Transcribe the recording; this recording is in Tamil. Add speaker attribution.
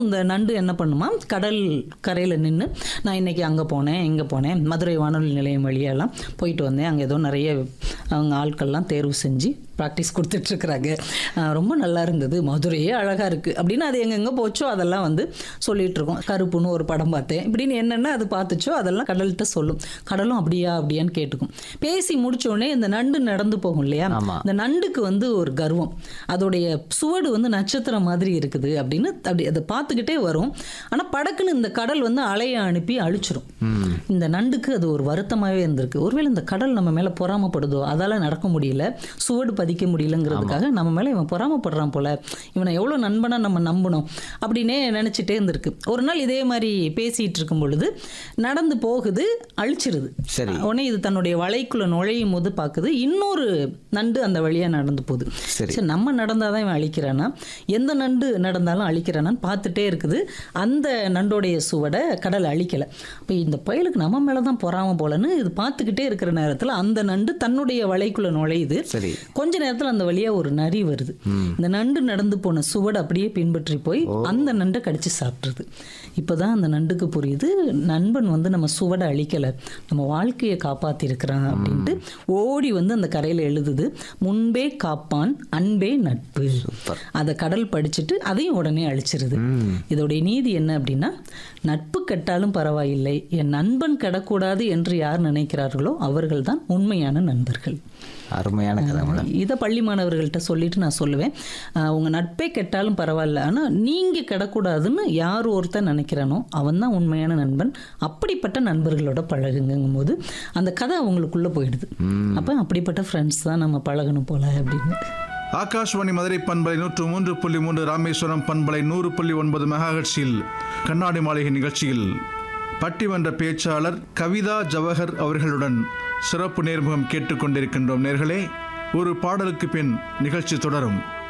Speaker 1: இந்த நண்டு என்ன பண்ணுமா கடல் கரையில் நின்று நான் இன்னைக்கு அங்கே போனேன் இங்கே போனேன் மதுரை வானொலி நிலையம் வழியெல்லாம் போயிட்டு வந்தேன் அங்கே ஏதோ நிறைய அவங்க ஆட்கள்லாம் தேர்வு செஞ்சு ப்ராக்டிஸ் கொடுத்துட்ருக்குறாங்க ரொம்ப நல்லா இருந்தது மதுரையே அழகாக இருக்குது அப்படின்னு அது எங்கெங்கே போச்சோ அதெல்லாம் வந்து சொல்லிட்டு இருக்கோம் கருப்புன்னு ஒரு படம் பார்த்தேன் இப்படின்னு என்னென்ன அது பார்த்துச்சோ அதெல்லாம் கடல்கிட்ட சொல்லும் கடலும் அப்படியா அப்படியான்னு கேட்டுக்கும் பேசி முடிச்ச உடனே இந்த நண்டு நடந்து போகும் இல்லையா
Speaker 2: ஆமா.
Speaker 1: இந்த நண்டுக்கு வந்து ஒரு கர்வம் அதோடைய சுவடு வந்து நட்சத்திரம் மாதிரி இருக்குது அப்படின்னு அப்படி அதை பார்த்துக்கிட்டே வரும் ஆனால் படக்குன்னு இந்த கடல் வந்து அலையை அனுப்பி அழிச்சிரும் இந்த நண்டுக்கு அது ஒரு வருத்தமாகவே இருந்திருக்கு ஒருவேளை இந்த கடல் நம்ம மேலே பொறாமப்படுதோ அதால நடக்க முடியல சுவடு பதிக்க முடியலங்கிறதுக்காக நம்ம மேலே இவன் பொறாமப்படுறான் போல இவனை எவ்வளோ நண்பனா நம்ம நம்பணும் அப்படின்னே நினச்சிட்டே இருந்திருக்கு ஒரு நாள் இதே மாதிரி பேசிட்டு இருக்கும் பொழுது நடந்து போகுது அழிச்சிருது
Speaker 2: சரி.
Speaker 1: உடனே இது தன்னுடைய வலைக்குள்ள நுழையும் போது பார்க்குது இன்னொரு நண்டு அந்த வழியா நடந்து போகுது
Speaker 2: சரி.
Speaker 1: சரி நம்ம நடந்தாதான் இவன் அழிக்கிறானா எந்த நண்டு நடந்தாலும் அழிக்கிறானான்னு பார்த்துட்டே இருக்குது அந்த நண்டோடைய சுவடை கடல் அழிக்கல அப்போ இந்த பயலுக்கு நம்ம மேலே தான் பொறாம போலன்னு இது பார்த்துக்கிட்டே இருக்கிற நேரத்தில் அந்த நண்டு தன்னுடைய வலைக்குள்ள நுழையுது
Speaker 2: சரி
Speaker 1: கொஞ்ச நேரத்தில் அந்த வழியா ஒரு நரி வருது இந்த நண்டு நடந்து போன சுவடு அப்படியே பின்பற்றி போய் அந்த நண்டை கடிச்சு சாப்பிட்ருது இப்போதான் அந்த நண்டுக்கு புரியுது நண்பன் வந்து நம்ம சுவடை அழிக்கல நம்ம வாழ்க்கையை காப்பாத்திருக்கிறான் அப்படின்ட்டு ஓடி வந்து அந்த கரையில் எழுதுது முன்பே காப்பான் அன்பே நட்பு அதை கடல் படிச்சுட்டு அதையும் உடனே அழிச்சிருது இதோடைய நீதி என்ன அப்படின்னா நட்பு கெட்டாலும் பரவாயில்லை என் நண்பன் கெடக்கூடாது என்று யார் நினைக்கிறார்களோ அவர்கள்தான் உண்மையான நண்பர்கள்
Speaker 2: அருமையான கதை மேடம்
Speaker 1: இதை பள்ளி மாணவர்கள்ட்ட சொல்லிட்டு நான் சொல்லுவேன் ஆஹ் உங்க நட்பே கெட்டாலும் பரவாயில்ல ஆனா நீங்க கெடக்கூடாதுன்னு யார் ஒருத்தன் நினைக்கிறானோ அவன் தான் உண்மையான நண்பன் அப்படிப்பட்ட நண்பர்களோட பழகுங்கும் போது அந்த கதை அவங்களுக்குள்ள போயிடுது அப்ப அப்படிப்பட்ட ஃப்ரெண்ட்ஸ் தான் நம்ம பழகணும் போல அப்படின்னு
Speaker 3: ஆகாஷ்வாணி மதுரை பண்பலை நூற்று மூன்று புள்ளி மூன்று ராமேஸ்வரம் பண்பலை நூறு புள்ளி ஒன்பது மெகாஹெட்ஸில் கண்ணாடி மாளிகை நிகழ்ச்சியில் பட்டிமன்ற பேச்சாளர் கவிதா ஜவஹர் அவர்களுடன் சிறப்பு நேர்முகம் கேட்டுக்கொண்டிருக்கின்றோம் நேர்களே ஒரு பாடலுக்கு பின் நிகழ்ச்சி தொடரும்